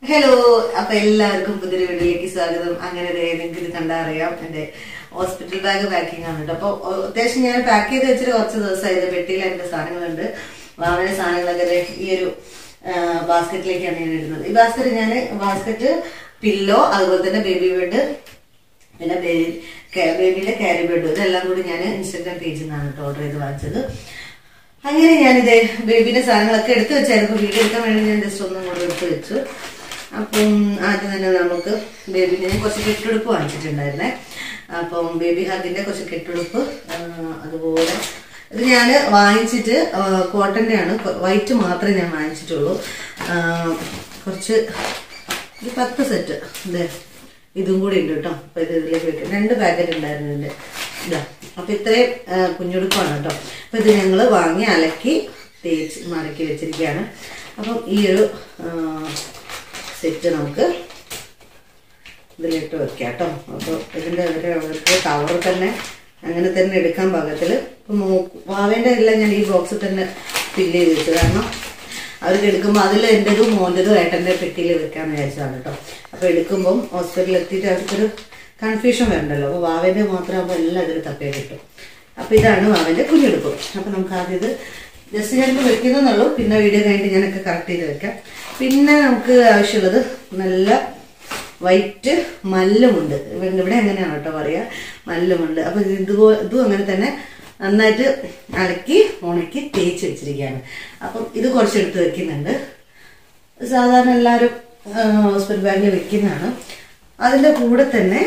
Hello അപ്പൊ എല്ലാവർക്കും പുതിയൊരു വീഡിയോയിലേക്ക് സ്വാഗതം അങ്ങനെ ദേ നിങ്ങൾക്ക് ഇത് കണ്ടാ അറിയാം എന്റെ ഹോസ്പിറ്റൽ ബാഗ് പാക്കിംഗ് ആണ് കേട്ടോ അപ്പൊ അത്യാവശ്യം ഞാൻ പാക്ക് ചെയ്ത് വെച്ചിട്ട് കുറച്ച് ദിവസമായത് പെട്ടിയിൽ എന്റെ സാധനങ്ങളുണ്ട് വാങ്ങുന്ന സാധനങ്ങളൊക്കെ ദേ ഈ ഒരു ബാസ്ക്കറ്റിലേക്കാണ് ഞാൻ ഇടുന്നത് ഈ ബാസ്ക്കറ്റ് ഞാൻ ബാസ്ക്കറ്റ് പില്ലോ അതുപോലെ തന്നെ ബേബി ബെഡ് പിന്നെ ബേബി ബേബിയുടെ ക്യാരി ബെഡ് ഇതെല്ലാം കൂടി ഞാൻ ഇൻസ്റ്റാഗ്രാം പേജിൽ നിന്നാണ് കേട്ടോ ഓർഡർ ചെയ്ത് വാങ്ങിച്ചത് അങ്ങനെ ഞാനിത് ബേബിന്റെ സാധനങ്ങളൊക്കെ എടുത്തു വെച്ചായിരുന്നു വീഡിയോ എടുക്കാൻ വേണ്ടി ഞാൻ ജസ്റ്റ് ഒന്നും കൂടെ എടുത്ത് വെച്ചു അപ്പം ആദ്യം തന്നെ നമുക്ക് ബേബിന് ഞാൻ കുറച്ച് കെട്ടുടുപ്പ് വാങ്ങിച്ചിട്ടുണ്ടായിരുന്നേ അപ്പം ബേബി ഹഗിന്റെ കുറച്ച് കെട്ടുടുപ്പ് ആ, അതുപോലെ ഇത് ഞാൻ വാങ്ങിച്ചിട്ട് കോട്ടന്റെ ആണ് വൈറ്റ് മാത്രമേ ഞാൻ വാങ്ങിച്ചിട്ടുള്ളൂ ആ, കുറച്ച് ഒരു പത്ത് സെറ്റ് ഇതേ ഇതും കൂടി ഉണ്ട് കേട്ടോ അപ്പൊ ഇത് ഇതിലേക്ക് വെക്കാം രണ്ട് പാക്കറ്റ് ഉണ്ടായിരുന്നു ഇതിന്റെ ഇതാ അപ്പൊ ഇത്രയും ആ, കുഞ്ഞുടുപ്പാണ് കേട്ടോ അപ്പൊ ഇത് ഞങ്ങള് വാങ്ങി അലക്കി തേച്ച് മടക്കി വെച്ചിരിക്കുകയാണ് അപ്പം ഈ ഒരു സെറ്റ് നമുക്ക് ഇതിലിട്ട് വെക്കാം കേട്ടോ അപ്പോൾ ഇതിന്റെ ഒരു കവർ തന്നെ അങ്ങനെ തന്നെ എടുക്കാൻ പാകത്തില് ഇപ്പൊ മോ- വാവേന്റെ എല്ലാം ഞാൻ ഈ ബോക്സിൽ തന്നെ ഫില്ല് ചെയ്ത് വെച്ചു കാരണം അവർക്ക് എടുക്കുമ്പോൾ അതിൽ എൻ്റെതും മോൻ്റെതും ഏട്ടൻ്റെ പെട്ടിയിൽ വെക്കാന്ന് വിചാരിച്ചതാണ് കേട്ടോ അപ്പോൾ എടുക്കുമ്പം ഹോസ്പിറ്റലിൽ എത്തിയിട്ട് അവർക്കൊരു കൺഫ്യൂഷൻ വരണ്ടല്ലോ അപ്പോൾ വാവേൻ്റെ മാത്രമാകുമ്പോൾ എല്ലാം ഇതിൽ തപ്പേ കിട്ടും അപ്പോൾ ഇതാണ് വാവേൻ്റെ കുഞ്ഞെടുപ്പ് അപ്പോൾ നമുക്ക് ആദ്യം ഇത് ജസ്റ്റ് ഞാനിപ്പോൾ വെക്കുന്നുള്ളൂ പിന്നെ വീഡിയോ കഴിഞ്ഞിട്ട് ഞാനൊക്കെ കറക്റ്റ് ചെയ്ത് വെക്കാം പിന്നെ നമുക്ക് ആവശ്യമുള്ളത് നല്ല വൈറ്റ് മല്ലുമുണ്ട് ഇവിടെ ഇവിടെ എങ്ങനെയാണ് കേട്ടോ പറയാ മല്ലുമുണ്ട് അപ്പൊ ഇതുപോ ഇതും അങ്ങനെ തന്നെ നന്നായിട്ട് അലക്കി ഉണക്കി തേച്ച് വെച്ചിരിക്കുകയാണ് അപ്പം ഇത് കുറച്ച് എടുത്ത് വെക്കുന്നുണ്ട് സാധാരണ എല്ലാവരും ഹോസ്പിറ്റൽ ബാഗിൽ വെക്കുന്നതാണ് അതിന്റെ കൂടെ തന്നെ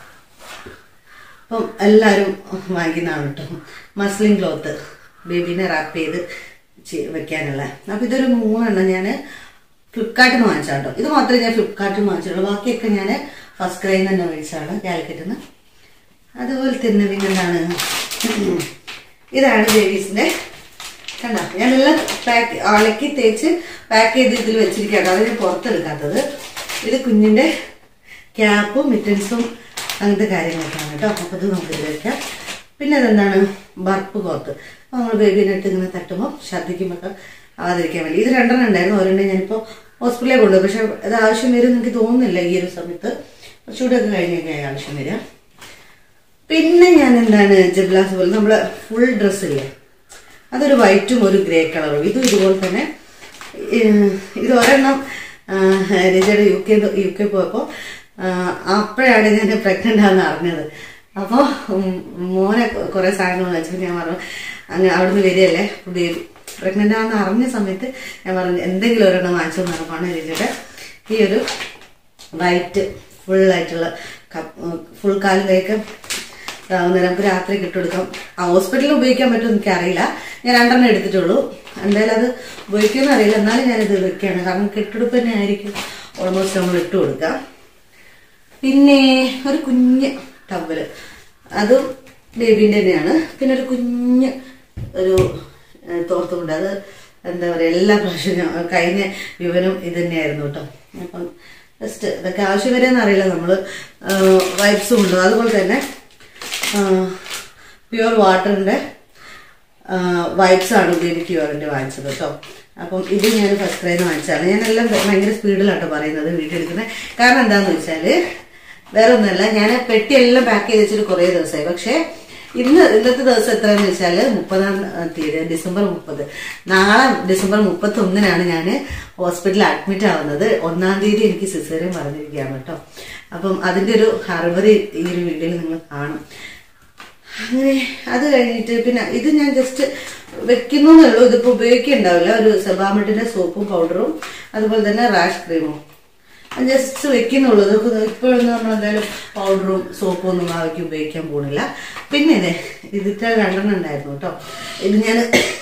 അപ്പം എല്ലാവരും വാങ്ങിക്കുന്നതാണ് കേട്ടോ മസ്ലിൻ ക്ലോത്ത് ബേബീനെ റാപ്പ് ചെയ്ത് ചെ- വെക്കാനുള്ള അപ്പൊ ഇതൊരു മൂന്നെണ്ണം ഞാൻ ഫ്ലിപ്കാർട്ടിൽ നിന്ന് വാങ്ങിച്ചാണ് കേട്ടോ ഇത് മാത്രമേ ഞാൻ ഫ്ലിപ്കാർട്ടിൽ നിന്ന് വാങ്ങിച്ചുള്ളൂ ബാക്കിയൊക്കെ ഞാൻ ഫസ്റ്റ് ക്രൈയിൽ നിന്ന് തന്നെ മേടിച്ചാണ് കാലിക്കറ്റിൽ നിന്ന് അതുപോലെ തന്നെ പിന്നെന്താണ് ഇതാണ് ബേബീസിന്റെ കണ്ട ഞാനെല്ലാം പാക്ക് അളക്കി തേച്ച് പാക്ക് ചെയ്ത് ഇതിൽ വെച്ചിരിക്കുകയാണ് അത് ഞാൻ പുറത്തെടുക്കാത്തത് ഇത് കുഞ്ഞിന്റെ ക്യാപ്പും മിറ്റൻസും അങ്ങനത്തെ കാര്യങ്ങളൊക്കെയാണ് കേട്ടോ അപ്പൊ ഇത് നമുക്ക് ഇതിൽ വെക്കാം പിന്നെ അതെന്താണ് ബർപ്പ് കോത്ത് നമ്മൾ ബേബീനെ ഇട്ട് ഇങ്ങനെ തട്ടുമ്പോൾ ഛർദ്ദിക്കുമ്പോൾ ആവാതിരിക്കാൻ വേണ്ടി ഇത് രണ്ടെണ്ണം ഉണ്ടായിരുന്നു ഒരെണ്ണം ഞാനിപ്പോൾ ഹോസ്പിറ്റലിൽ കൊണ്ടുപോയി പക്ഷെ അത് ആവശ്യം വരും എന്ന് എനിക്ക് തോന്നുന്നില്ല ഈ ഒരു സമയത്ത് കുറച്ചുകൂടെ ഒക്കെ കഴിഞ്ഞൊക്കെ ആവശ്യം വരിക പിന്നെ ഞാൻ എന്താണ് ജബ്ലാസ് പോലെ നമ്മള് ഫുൾ ഡ്രസ് ഇല്ലേ അതൊരു വൈറ്റും ഒരു ഗ്രേ കളറും ഇതും ഇതുപോലെ തന്നെ ഏഹ്, ഇത് ഒരെണ്ണം രജയുടെ യു കെ യു കെ പോയപ്പോൾ അപ്പോഴാണ് ഞാൻ പ്രഗ്നന്റ് ആണെന്ന് അറിഞ്ഞത് അപ്പോൾ മോനെ കുറെ സാധനങ്ങൾ വെച്ചപ്പോൾ ഞാൻ പറഞ്ഞു അങ്ങ് അവിടുന്ന് വരികയല്ലേ ബേബി പ്രഗ്നന്റ് ആണെന്ന് അറിഞ്ഞ സമയത്ത് ഞാൻ പറഞ്ഞു എന്തെങ്കിലും ഒരെണ്ണം വാങ്ങിച്ചു എന്ന് പറഞ്ഞപ്പോൾ രജയുടെ ഈ ഒരു വൈറ്റ് ഫുൾ ആയിട്ടുള്ള ഫുൾ കാലും കൈക്ക് ഇതാവുന്ന നമുക്ക് രാത്രി കിട്ടുകൊടുക്കാം ആ ഹോസ്പിറ്റലിൽ ഉപയോഗിക്കാൻ പറ്റും എനിക്ക് അറിയില്ല ഞാൻ രണ്ടെണ്ണം എടുത്തിട്ടുള്ളൂ എന്തായാലും അത് ഉപയോഗിക്കുമെന്ന് അറിയില്ല എന്നാലും ഞാനിത് വെക്കുകയാണ് കാരണം കെട്ടുടുപ്പ് തന്നെ ആയിരിക്കും ഓൾമോസ്റ്റ് നമ്മൾ ഇട്ട് കൊടുക്കാം പിന്നെ ഒരു കുഞ്ഞ് ടവല് അതും ബേബീൻ്റെ തന്നെയാണ് പിന്നെ ഒരു കുഞ്ഞ് ഒരു ഏഹ്, തോർത്തുമുണ്ട് അത് എന്താ പറയുക എല്ലാ പ്രാവശ്യവും ഞാൻ കഴിഞ്ഞ വിവരം ഇത് തന്നെയായിരുന്നു കേട്ടോ അപ്പം ജസ്റ്റ് ഇതൊക്കെ ആവശ്യം വരുമെന്ന് അറിയില്ല നമ്മൾ വൈബ്സും ഉണ്ട് അതുപോലെ തന്നെ പ്യുവർ വാട്ടറിൻ്റെ വൈബ്സ് ആണ് ബേബി ക്യൂറിൻ്റെ വാങ്ങിച്ചത് കേട്ടോ അപ്പം ഇത് ഞാൻ ഫസ്റ്റ് ക്രൈന്ന് വാങ്ങിച്ചതാണ് ഞാനെല്ലാം ഭയങ്കര സ്പീഡിലാട്ടോ പറയുന്നത് വീട്ടിൽ എടുക്കുന്നത് കാരണം എന്താണെന്ന് വെച്ചാൽ വേറെ ഒന്നുമല്ല ഞാൻ പെട്ടിയെല്ലാം പാക്ക് ചെയ്ത് വെച്ചിട്ട് കുറേ ദിവസമായി പക്ഷേ ഇന്ന് ഇന്നത്തെ ദിവസം എത്രയെന്ന് വെച്ചാൽ മുപ്പതാം തീയതി ഡിസംബർ മുപ്പത് നാളെ ഡിസംബർ മുപ്പത്തി ഒന്നിനാണ് ഞാൻ ഹോസ്പിറ്റലിൽ അഡ്മിറ്റ് ആവുന്നത് ഒന്നാം തീയതി എനിക്ക് സിസേറിയൻ പറഞ്ഞിരിക്കുകയാണ് കേട്ടോ അപ്പം അതിന്റെ ഒരു അറിവറി ഈ ഒരു വീഡിയോയിൽ നിങ്ങൾ കാണും അങ്ങനെ അത് കഴിഞ്ഞിട്ട് പിന്നെ ഇത് ഞാൻ ജസ്റ്റ് വെക്കുന്നു എന്നുള്ളൂ ഇതിപ്പോ ഉപയോഗിക്കുന്നുണ്ടാവില്ല ഒരു സെബാമെഡിന്റെ സോപ്പും പൗഡറും അതുപോലെ തന്നെ റാഷ് ക്രീമും ജസ്റ്റ് വെക്കുന്നുള്ളൂ ഇതൊക്കെ ഇപ്പോഴൊന്നും നമ്മൾ എന്തായാലും പൗഡറും സോപ്പും ഒന്നും ആവശ്യം ഉപയോഗിക്കാൻ പോണില്ല പിന്നെ ഇതേ ഇതിന്റെ രണ്ടെണ്ണം ഉണ്ടായിരുന്നു കേട്ടോ ഇത് ഞാൻ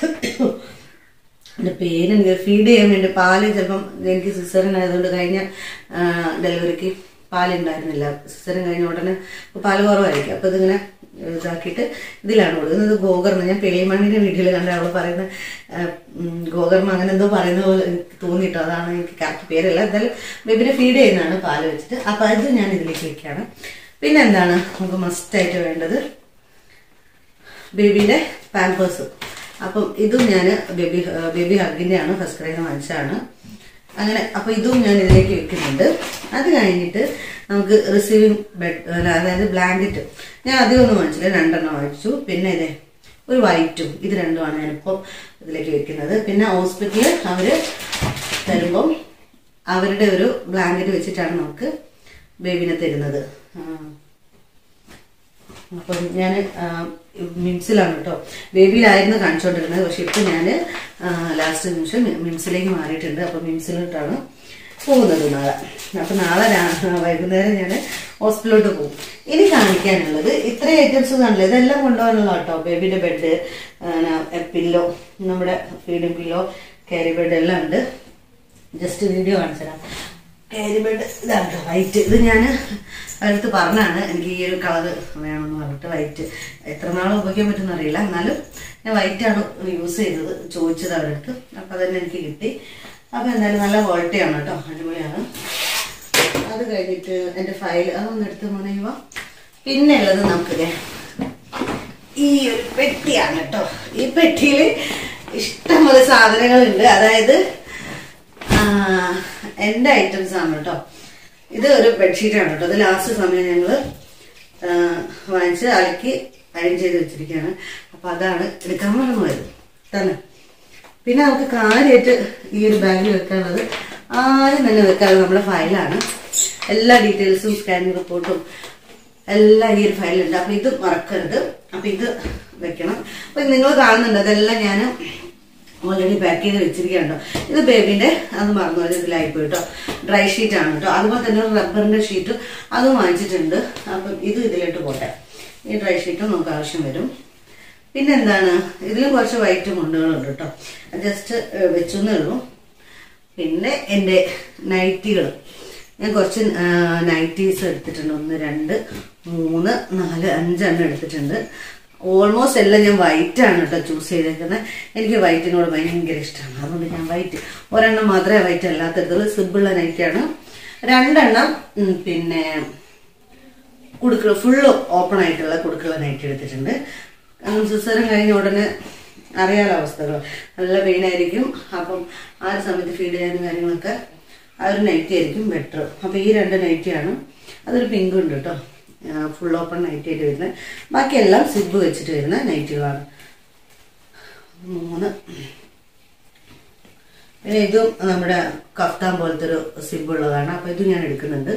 എൻ്റെ പേര് എനിക്ക് ഫീഡ് ചെയ്യാൻ വേണ്ടി പാല് ചിലപ്പം എനിക്ക് സിസറിൻ ആയതുകൊണ്ട് കഴിഞ്ഞ ആ, ഡെലിവറിക്ക് പാലുണ്ടായിരുന്നില്ല സിസറിൻ കഴിഞ്ഞ ഉടനെ പാല് കുറവായിരിക്കും അപ്പൊ ഇതിങ്ങനെ ഇതാക്കിയിട്ട് ഇതിലാണ് കൊടുക്കുന്നത് ഇത് ഗോകർമ്മ ഞാൻ പേളിമണ്ണിന്റെ വീട്ടിൽ കണ്ട അവള് പറയുന്ന ആ, ഉം, ഗോകർമ്മ അങ്ങനെ എന്തോ പറയുന്ന പോലെ എനിക്ക് തോന്നിട്ടോ അതാണ് എനിക്ക് കറക്റ്റ് പേരല്ല എന്തായാലും ബേബിനെ ഫീഡ് ചെയ്യുന്നതാണ് പാല് വെച്ചിട്ട് അപ്പൊ അത് ഞാൻ ഇതിലേക്ക് വെക്കാണ് പിന്നെ എന്താണ് നമുക്ക് മസ്റ്റായിട്ട് വേണ്ടത് ബേബിയുടെ പാമ്പേഴ്സ് അപ്പം ഇതും ഞാൻ ബേബി ബേബി ഹഗിന്റെ ആണ് ഫസ്റ്റ് ക്രൈന്ന് വാങ്ങിച്ചതാണ് അങ്ങനെ അപ്പൊ ഇതും ഞാൻ ഇതിലേക്ക് വെക്കുന്നുണ്ട് അത് കഴിഞ്ഞിട്ട് നമുക്ക് റിസീവിങ് ബെഡ് അതായത് ബ്ലാങ്കറ്റ് ഞാൻ അധികം ഒന്നും വാങ്ങിച്ചില്ല രണ്ടെണ്ണം വാങ്ങിച്ചു പിന്നെ ഇതേ ഒരു വൈറ്റും ഇത് രണ്ടുമാണ് ഞാനിപ്പോൾ ഇതിലേക്ക് വെക്കുന്നത് പിന്നെ ഹോസ്പിറ്റലിൽ അവര് തരുമ്പം അവരുടെ ഒരു ബ്ലാങ്കറ്റ് വെച്ചിട്ടാണ് നമുക്ക് ബേബിനെ തരുന്നത് ആ. അപ്പം ഞാൻ മിംസിലാണ് കേട്ടോ ബേബിയിലായിരുന്നു കാണിച്ചുകൊണ്ടിരുന്നത് പക്ഷെ ഇപ്പം ഞാൻ ലാസ്റ്റ് നിമിഷം മി- മിംസിലേക്ക് മാറിയിട്ടുണ്ട് അപ്പം മിംസിലോട്ടാണ് പോകുന്നത് നാളെ അപ്പം നാളെ രാ- വൈകുന്നേരം ഞാൻ ഹോസ്പിറ്റലിലോട്ട് പോകും ഇനി കാണിക്കാനുള്ളത് ഇത്രയും ഐറ്റംസ് കാണില്ല ഇതെല്ലാം കൊണ്ടുപോകാനുള്ള കേട്ടോ ബേബിയുടെ ബെഡ് പില്ലോ നമ്മുടെ ഫീഡിംഗ് പില്ലോ ക്യാരി ബെഡ് എല്ലാം ഉണ്ട് ജസ്റ്റ് വീഡിയോ കാണിച്ചുതരാം ക്യാരി ബെഡ് ഇതാണ് വൈറ്റ് ഇത് ഞാൻ അടുത്ത് പറഞ്ഞാണ് എനിക്ക് ഈ ഒരു കളർ വേണമെന്ന് പറഞ്ഞിട്ട് വൈറ്റ് എത്ര നാൾ ഉപയോഗിക്കാൻ പറ്റുമെന്ന് അറിയില്ല എന്നാലും ഞാൻ വൈറ്റാണ് യൂസ് ചെയ്തത് ചോദിച്ചത് അവരുടെ അടുത്ത് അപ്പം അതന്നെ എനിക്ക് കിട്ടി അപ്പം എന്തായാലും നല്ല ക്വാളിറ്റിയാണ് കേട്ടോ അടിപൊളിയാണ് അത് കഴിഞ്ഞിട്ട് എൻ്റെ ഫയൽ അതൊന്ന് എടുത്ത് മുനയുക പിന്നെ ഉള്ളത് നമുക്കിത് ഈ ഒരു പെട്ടിയാണ് കേട്ടോ ഈ പെട്ടിയിൽ ഇഷ്ടംപോലെ സാധനങ്ങളുണ്ട് അതായത് ആ, എൻ്റെ ഐറ്റംസ് ആണ് കേട്ടോ ഇത് ഒരു ബെഡ്ഷീറ്റ് ആണ് കേട്ടോ ഇത് ലാസ്റ്റ് സമയം ഞങ്ങള് ആ, വാങ്ങിച്ച് അലക്കി അയൺ ചെയ്ത് വെച്ചിരിക്കുകയാണ് അപ്പൊ അതാണ് എടുക്കാൻ മറന്നു പോയത് തന്നെ പിന്നെ നമുക്ക് കാര്യമായിട്ട് ഈ ഒരു ബാഗിൽ വെക്കാനുള്ളത് ആരും തന്നെ വെക്കാതെ നമ്മുടെ ഫയലാണ് എല്ലാ ഡീറ്റെയിൽസും സ്കാനിങ് റിപ്പോർട്ടും എല്ലാം ഈ ഒരു ഫയലുണ്ട് അപ്പൊ ഇത് മറക്കരുത് അപ്പൊ ഇത് വെക്കണം അപ്പൊ നിങ്ങൾ കാണുന്നുണ്ട് അതെല്ലാം ഞാൻ ഓൾറെഡി പാക്ക് ചെയ്ത് വെച്ചിരിക്കുകയുണ്ടോ ഇത് ബേബിന്റെ അത് മറന്നു പോയത് ഇതിലായിപ്പോയി കേട്ടോ ഡ്രൈ ഷീറ്റ് ആണ് കേട്ടോ അതുപോലെ തന്നെ ഒരു റബ്ബറിന്റെ ഷീറ്റ് അതും വാങ്ങിച്ചിട്ടുണ്ട് അപ്പം ഇത് ഇതിലോട്ട് പോട്ടെ ഈ ഡ്രൈ ഷീറ്റും നമുക്ക് ആവശ്യം വരും പിന്നെ എന്താണ് ഇതിലും കുറച്ച് വൈറ്റ് മുണ്ടുകളുണ്ട് കേട്ടോ ജസ്റ്റ് വെച്ചെന്നേ ഉള്ളൂ പിന്നെ എൻ്റെ നൈറ്റികൾ ഞാൻ കുറച്ച് നൈറ്റീസ് എടുത്തിട്ടുണ്ട് ഒന്ന് രണ്ട് മൂന്ന് നാല് അഞ്ചെണ്ണം എടുത്തിട്ടുണ്ട് ഓൾമോസ്റ്റ് എല്ലാം ഞാൻ വൈറ്റ് ആണ് കേട്ടോ ചൂസ് ചെയ്തേക്കുന്നത് എനിക്ക് വൈറ്റിനോട് ഭയങ്കര ഇഷ്ടമാണ് അതുകൊണ്ട് ഞാൻ വൈറ്റ് ഒരെണ്ണം മാത്രമേ വൈറ്റ് അല്ലാത്തതുള്ളൂ സിബിളുള്ള നൈറ്റാണ് രണ്ടെണ്ണം ഉം, പിന്നെ കുടുക്കള ഫുള്ള് ഓപ്പൺ ആയിട്ടുള്ള കുടുക്കള നൈറ്റ് എടുത്തിട്ടുണ്ട് സിസറും കഴിഞ്ഞ ഉടനെ അറിയാലോ അവസ്ഥകൾ നല്ല പെയിൻ ആയിരിക്കും അപ്പം ആ ഒരു സമയത്ത് ഫീഡ് ചെയ്യാനും കാര്യങ്ങളൊക്കെ ആ ഒരു നൈറ്റി ആയിരിക്കും ബെറ്റർ അപ്പം ഈ രണ്ട് നൈറ്റിയാണ് അതൊരു പിങ്ക് ഉണ്ട് കേട്ടോ ഫുൾ ഓപ്പൺ നൈറ്റി ആയിട്ട് വരുന്നത് ബാക്കിയെല്ലാം സിബ് വെച്ചിട്ട് വരുന്ന നൈറ്റുകളാണ് മൂന്ന് പിന്നെ ഇതും നമ്മുടെ കഫ്താൻ പോലത്തെ ഒരു സിബ് ഉള്ളതാണ് അപ്പൊ ഇത് ഞാൻ എടുക്കുന്നുണ്ട്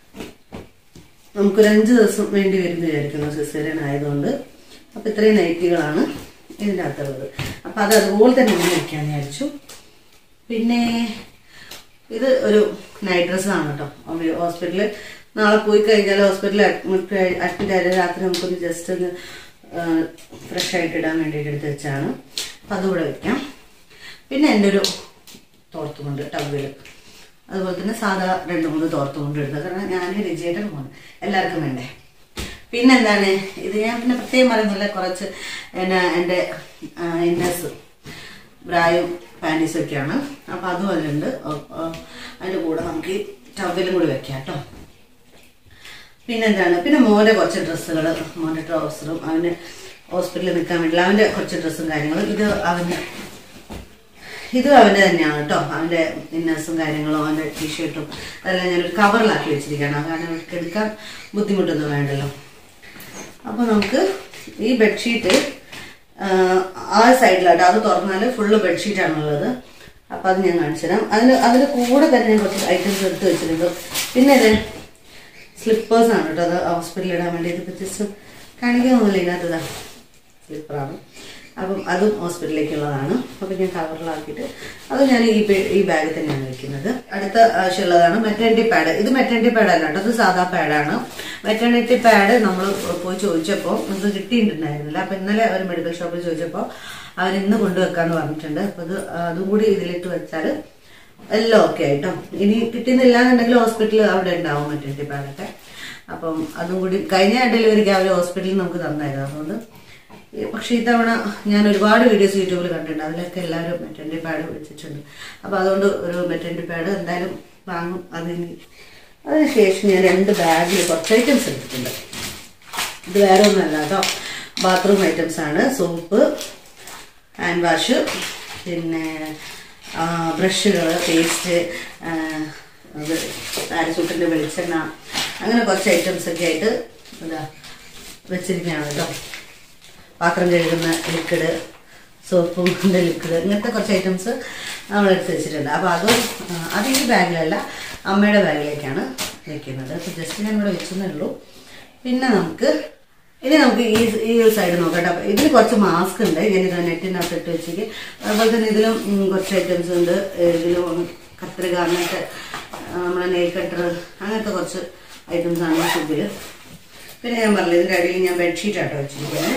നമുക്കൊരു അഞ്ച് ദിവസം വേണ്ടി വരും എന്ന് വിചാരിക്കുന്നു സിസേറിയൻ ആയതുകൊണ്ട് അപ്പൊ ഇത്രയും നൈറ്റികളാണ് ഇതിൻ്റെ അകത്തുള്ളത് അപ്പൊ അത് അതുപോലെ തന്നെ ഒന്ന് വെക്കാന്ന് വിചാരിച്ചു പിന്നെ ഇത് ഒരു നൈറ്റ് ഡ്രസ് ആണ് കേട്ടോ ഹോസ്പിറ്റലിൽ നാളെ പോയി കഴിഞ്ഞാൽ ഹോസ്പിറ്റലിൽ അഡ്മിറ്റ് അഡ്മിറ്റ് ആയ രാത്രി നമുക്കൊന്ന് ജസ്റ്റ് ഒന്ന് ഫ്രഷ് ആയിട്ട് ഇടാൻ വേണ്ടിയിട്ട് എടുത്ത് വെച്ചാണ് അപ്പം അതുകൂടെ വെക്കാം പിന്നെ എൻ്റെ ഒരു തോർത്തുമുണ്ട് ടവ്വിൽ അതുപോലെ തന്നെ സാധാ രണ്ട് മൂന്ന് തോർത്തുമുണ്ട് എടുത്തത് കാരണം ഞാൻ രജിയേട്ടൻ പോകുന്നു എല്ലാവർക്കും വേണ്ടേ പിന്നെന്താണ് ഇത് ഞാൻ പിന്നെ പ്രത്യേകം പറയുന്നില്ല കുറച്ച് എന്നാ എൻ്റെ ഇന്നേഴ്സ് ബ്രായും പാൻറ്റീസും ഒക്കെയാണ് അപ്പം അതും അതിലുണ്ട് ഓ- ഓ, അതിൻ്റെ കൂടെ നമുക്ക് ഈ ടവലും കൂടി വെക്കാം കേട്ടോ പിന്നെന്താണ് പിന്നെ മോൻ്റെ കുറച്ച് ഡ്രസ്സുകൾ മോൻ്റെ ട്രൗസറും അവന് ഹോസ്പിറ്റലിൽ നിൽക്കാൻ വേണ്ടിയുള്ള അവൻ്റെ കുറച്ച് ഡ്രസ്സും കാര്യങ്ങളും ഇത് അവന് ഇത് അവൻ്റെ തന്നെയാണ് കേട്ടോ അവൻ്റെ ഇന്നേഴ്സും കാര്യങ്ങളും അവൻ്റെ ടീഷർട്ടും അതെല്ലാം ഞാനൊരു കവറിലാക്കി വെച്ചിരിക്കുകയാണ് കാരണം അവർക്ക് എടുക്കാൻ ബുദ്ധിമുട്ടൊന്നും വേണ്ടല്ലോ അപ്പോൾ നമുക്ക് ഈ ബെഡ്ഷീറ്റ് ആ സൈഡിലാട്ടോ അത് തുറന്നാൽ ഫുള്ള് ബെഡ്ഷീറ്റാണുള്ളത് അപ്പോൾ അത് ഞാൻ കാണിച്ചു തരാം അതിന് അതിന് കൂടെ തന്നെ ഞാൻ കുറച്ച് ഐറ്റംസ് എടുത്ത് വെച്ചിട്ടുണ്ട് പിന്നെ ഇത് സ്ലിപ്പേഴ്സ് ആണ് കേട്ടോ അത് ഹോസ്പിറ്റലിൽ ഇടാൻ വേണ്ടി ഇതിപ്പോൾ ജസ്റ്റ് കാണിക്കാനൊന്നുമില്ല ഇതിനകത്ത് സ്ലിപ്പറാണ് അപ്പം അതും ഹോസ്പിറ്റലിലേക്കുള്ളതാണ് അപ്പം ഞാൻ കവറിലാക്കിയിട്ട് അത് ഞാൻ ഈ പേ- ഈ ബാഗിൽ തന്നെയാണ് വെക്കുന്നത് അടുത്ത ആവശ്യമുള്ളതാണ് മെറ്റേണിറ്റി പാഡ് ഇത് മെറ്റേണിറ്റി പാഡ് അല്ല കേട്ടോ ഇത് സാധാ പാഡാണ് മെറ്റേണിറ്റി പാഡ് നമ്മൾ പോയി ചോദിച്ചപ്പോൾ നമുക്ക് കിട്ടിയിട്ടുണ്ടായിരുന്നില്ല അപ്പം ഇന്നലെ ഒരു മെഡിക്കൽ ഷോപ്പിൽ ചോദിച്ചപ്പോൾ അവർ ഇന്ന് കൊണ്ടുവെക്കാന്ന് പറഞ്ഞിട്ടുണ്ട് അപ്പം അത് അതും കൂടി ഇതിലിട്ട് വെച്ചാൽ എല്ലാം ഓക്കെ ആയിട്ടോ ഇനി കിട്ടുന്നില്ല എന്നുണ്ടെങ്കിൽ ഹോസ്പിറ്റലിൽ അവിടെ ഉണ്ടാവും മെറ്റേണിറ്റി പാഡൊക്കെ അപ്പം അതും കൂടി കഴിഞ്ഞ ഡെലിവറിക്ക് അവർ ഹോസ്പിറ്റലിൽ നമുക്ക് തന്നായിരുന്നു അതുകൊണ്ട് ഈ പക്ഷേ ഇത്തവണ ഞാൻ ഒരുപാട് വീഡിയോസ് യൂട്യൂബിൽ കണ്ടിട്ടുണ്ട് അതിലൊക്കെ എല്ലാവരും മെറ്റൻഡി പാഡ് വെച്ചിട്ടുണ്ട് അപ്പോൾ അതുകൊണ്ട് ഒരു മെറ്റൻഡി പാഡ് എന്തായാലും വാങ്ങും അതിന് അതിനുശേഷം ഞാൻ രണ്ട് ബാഗിൽ കുറച്ച് ഐറ്റംസ് എടുത്തിട്ടുണ്ട് ഇത് വേറെ ഒന്നുമല്ല കേട്ടോ ബാത്റൂം ഐറ്റംസ് ആണ് സോപ്പ് ഹാൻഡ് വാഷ് പിന്നെ ബ്രഷുകൾ പേസ്റ്റ് പാരസൂട്ടിൻ്റെ വെളിച്ചെണ്ണ അങ്ങനെ കുറച്ച് ഐറ്റംസ് ഒക്കെ ആയിട്ട് എന്താ വെച്ചിരിക്കുകയാണ് കേട്ടോ പാത്രം കഴുകുന്ന ലിക്വിഡ് സോപ്പിൻ്റെ ലിക്വിഡ് ഇങ്ങനത്തെ കുറച്ച് ഐറ്റംസ് നമ്മൾ എടുത്ത് വെച്ചിട്ടുണ്ട് അപ്പോൾ അത് ആ, അത് ഈ ബാഗിലല്ല അമ്മയുടെ ബാഗിലേക്കാണ് വെക്കുന്നത് അപ്പോൾ ജസ്റ്റ് ഞാൻ ഇവിടെ വെച്ചെന്നേ ഉള്ളൂ പിന്നെ നമുക്ക് ഇനി നമുക്ക് ഈ ഈ ഒരു സൈഡ് നോക്കട്ടെ അപ്പോൾ ഇതിൽ കുറച്ച് മാസ്ക് ഉണ്ട് ഞാൻ ഇത് നെറ്റിനകത്ത് ഇട്ട് വെച്ചിട്ട് അതുപോലെ തന്നെ ഇതിലും ഉം, കുറച്ച് ഐറ്റംസ് ഉണ്ട് ഇതിലും കത്രിക അങ്ങനത്തെ ആ, നമ്മുടെ നെയിൽ കട്ടർ അങ്ങനത്തെ കുറച്ച് ഐറ്റംസ് ആണ് ഈ ഫുഡിൽ പിന്നെ ഞാൻ പറഞ്ഞില്ല ഇതിൻ്റെ അടിയിൽ ഞാൻ ബെഡ്ഷീറ്റ് ആട്ടോ വെച്ചിരിക്കുന്നത്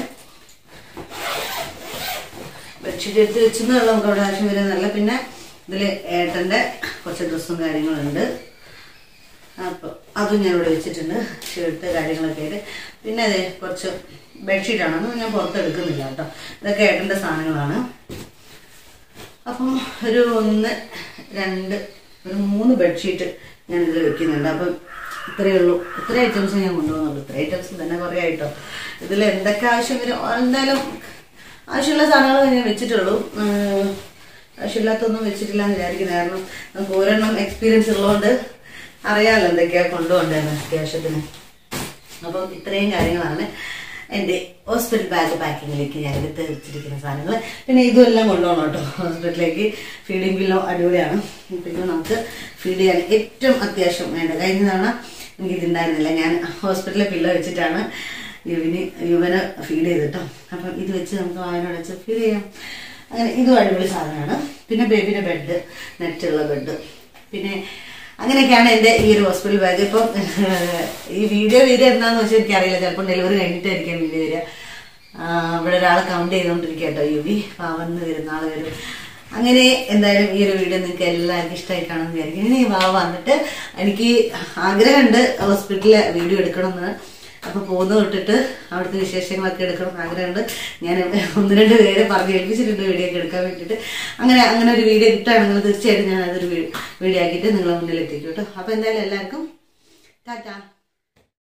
ബെഡ്ഷീറ്റ് എടുത്ത് വെച്ചെന്നുള്ള നമുക്ക് അവിടെ ആവശ്യം വരുന്നതല്ല പിന്നെ ഇതിൽ ഏട്ടൻ്റെ കുറച്ച് ഡ്രസ്സും കാര്യങ്ങളുണ്ട് അപ്പോൾ അതും ഞാൻ ഇവിടെ വെച്ചിട്ടുണ്ട് ഷർട്ട് കാര്യങ്ങളൊക്കെ ആയിട്ട് പിന്നെ അതെ കുറച്ച് ബെഡ്ഷീറ്റാണ് അതൊന്നും ഞാൻ പുറത്തെടുക്കുന്നില്ല കേട്ടോ ഇതൊക്കെ ഏട്ടൻ്റെ സാധനങ്ങളാണ് അപ്പം ഒരു ഒന്ന് രണ്ട് ഒരു മൂന്ന് ബെഡ്ഷീറ്റ് ഞാൻ ഇതിൽ വെക്കുന്നുണ്ട് അപ്പം ഇത്രയേ ഉള്ളൂ ഇത്ര ഐറ്റംസ് ഞാൻ കൊണ്ടുപോകുന്നുള്ളൂ ഇത്ര ഐറ്റംസ് തന്നെ കുറേ ആയിട്ടോ ഇതിൽ എന്തൊക്കെ ആവശ്യം വരും എന്തായാലും ആവശ്യമുള്ള സാധനങ്ങൾ ഞാൻ വെച്ചിട്ടുള്ളൂ ഉം, ആവശ്യമില്ലാത്തൊന്നും വെച്ചിട്ടില്ല എന്ന് വിചാരിക്കുന്നു കാരണം നമുക്ക് ഒരെണ്ണം എക്സ്പീരിയൻസ് ഉള്ളതുകൊണ്ട് അറിയാമല്ലോ എന്തൊക്കെയാണ് കൊണ്ടുപോകേണ്ടതെന്ന് അത്യാവശ്യത്തിന് അപ്പം ഇത്രയും കാര്യങ്ങളാണ് എൻ്റെ ഹോസ്പിറ്റൽ ബാഗ് പാക്കിങ്ങിലേക്ക് ഞാൻ എടുത്ത് വെച്ചിരിക്കുന്ന സാധനങ്ങൾ പിന്നെ ഇതും എല്ലാം കൊണ്ടുപോകണം കേട്ടോ ഹോസ്പിറ്റലിലേക്ക് ഫീഡിംഗ് പില്ലോ അടിപൊളിയാണ് പിന്നെ നമുക്ക് ഫീഡ് ചെയ്യാൻ ഏറ്റവും അത്യാവശ്യം വേണ്ട കഴിഞ്ഞ തവണ എനിക്ക് ഇതുണ്ടായിരുന്നില്ല ഞാൻ ഹോസ്പിറ്റലിലെ പില്ലോ വെച്ചിട്ടാണ് യുവിന് യുവന് ഫീഡ് ചെയ്തിട്ടോ അപ്പം ഇത് വെച്ച് നമുക്ക് വായനടച്ച് ഫീഡ് ചെയ്യാം അങ്ങനെ ഇതും അടിപൊളി സാധനമാണ് പിന്നെ ബേബിയുടെ ബെഡ് നെറ്റുള്ള ബെഡ് പിന്നെ അങ്ങനെയൊക്കെയാണ് എൻ്റെ ഈ ഒരു ഹോസ്പിറ്റൽ ബാഗ് ഇപ്പം ഈ വീഡിയോ വരിക എന്താണെന്ന് വെച്ചാൽ എനിക്കറിയില്ല ചിലപ്പോൾ ഡെലിവറി കഴിഞ്ഞിട്ടായിരിക്കാം വീഡിയോ വരിക ആ, ഇവിടെ ഒരാൾ കൗണ്ട് ചെയ്തുകൊണ്ടിരിക്കുക കേട്ടോ യു വി പാവന്ന് വരുന്ന ആൾ വരും അങ്ങനെ എന്തായാലും ഈ ഒരു വീഡിയോ നിങ്ങൾക്ക് എല്ലാവർക്കും ഇഷ്ടമായി കാണുമെന്ന് വിചാരിക്കും ഇനി വാ വന്നിട്ട് എനിക്ക് ആഗ്രഹമുണ്ട് ഹോസ്പിറ്റലിലെ വീഡിയോ എടുക്കണമെന്ന് അപ്പൊ പോകുന്ന തൊട്ടിട്ട് അവിടുത്തെ വിശേഷങ്ങളൊക്കെ എടുക്കണം എന്ന് ആഗ്രഹമുണ്ട് ഞാൻ ഒന്ന് രണ്ട് പേരെ പറഞ്ഞ് ഏൽപ്പിച്ചിട്ടുണ്ട് വീഡിയോ ഒക്കെ എടുക്കാൻ വേണ്ടിയിട്ട് അങ്ങനെ അങ്ങനെ ഒരു വീഡിയോ കിട്ടുകയാണെങ്കിൽ തീർച്ചയായിട്ടും ഞാൻ അതൊരു വീഡിയോ ആക്കിയിട്ട് നിങ്ങളെ മുന്നിൽ എത്തിക്കും കേട്ടോ അപ്പൊ എന്തായാലും എല്ലാവർക്കും ടാറ്റാ